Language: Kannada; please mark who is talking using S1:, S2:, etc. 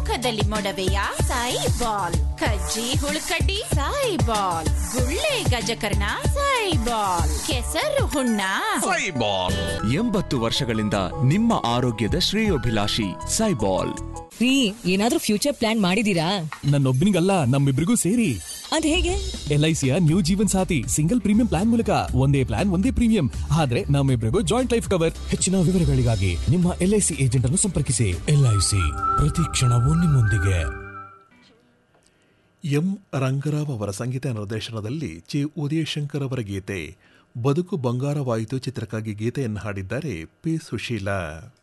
S1: ಮುಖದಲ್ಲಿ ಮೊಡವೆಯ ಸಾಯಿ ಬಾಲ್ ಕಜ್ಜಿ ಹುಳುಕಡ್ಡಿ ಸಾಯಿ ಬಾಲ್ ಗುಳ್ಳೆ ಗಜಕರ್ಣ ಸಾಯಿ ಬಾಲ್ ಕೆಸರು ಹುಣ್ಣ
S2: ಸೈಬಾಲ್ ಎಂಬತ್ತು ವರ್ಷಗಳಿಂದ ನಿಮ್ಮ ಆರೋಗ್ಯದ ಶ್ರೇಯೋಭಿಲಾಷಿ ಸೈಬಾಲ್
S3: ರೀ ಏನಾದ್ರೂ ಫ್ಯೂಚರ್ ಪ್ಲಾನ್ ಮಾಡಿದೀರಾ
S4: ನನ್ನೊಬ್ಬನಿಗಲ್ಲ ನಮ್ಮಿಬ್ರಿಗೂ ಸೇರಿ
S3: ಅದ್ ಹೇಗೆ
S4: ಎಲ್ ಐ ಸಿಯ new Jeevan Saathi single premium plan ಮೂಲಕ ಒಂದೇ ಪ್ಲಾನ್ ಒಂದೇ ಪ್ರೀಮಿಯಂ ಆದ್ರೆ ನಮ್ಮಿಬ್ರಿಗೂ ಜಾಯಿಂಟ್ ಲೈಫ್ ಕವರ್ ಹೆಚ್ಚಿನ ವಿವರಗಳಿಗಾಗಿ ನಿಮ್ಮ ಎಲ್ ಐ ಸಿ ಏಜೆಂಟ್ ಅನ್ನು ಸಂಪರ್ಕಿಸಿ ಎಲ್ ಐ ಸಿ ಪ್ರತಿ ಕ್ಷಣವೂ ನಿಮ್ಮೊಂದಿಗೆ
S5: ಎಂ ರಂಗರಾವ್ ಅವರ ಸಂಗೀತ ನಿರ್ದೇಶನದಲ್ಲಿ ಚಿ ಉದಯಶಂಕರ್ ಅವರ ಗೀತೆ ಬದುಕು ಬಂಗಾರವಾಯಿತು ಚಿತ್ರಕ್ಕಾಗಿ ಗೀತೆಯನ್ನು ಹಾಡಿದ್ದಾರೆ ಪಿ ಸುಶೀಲಾ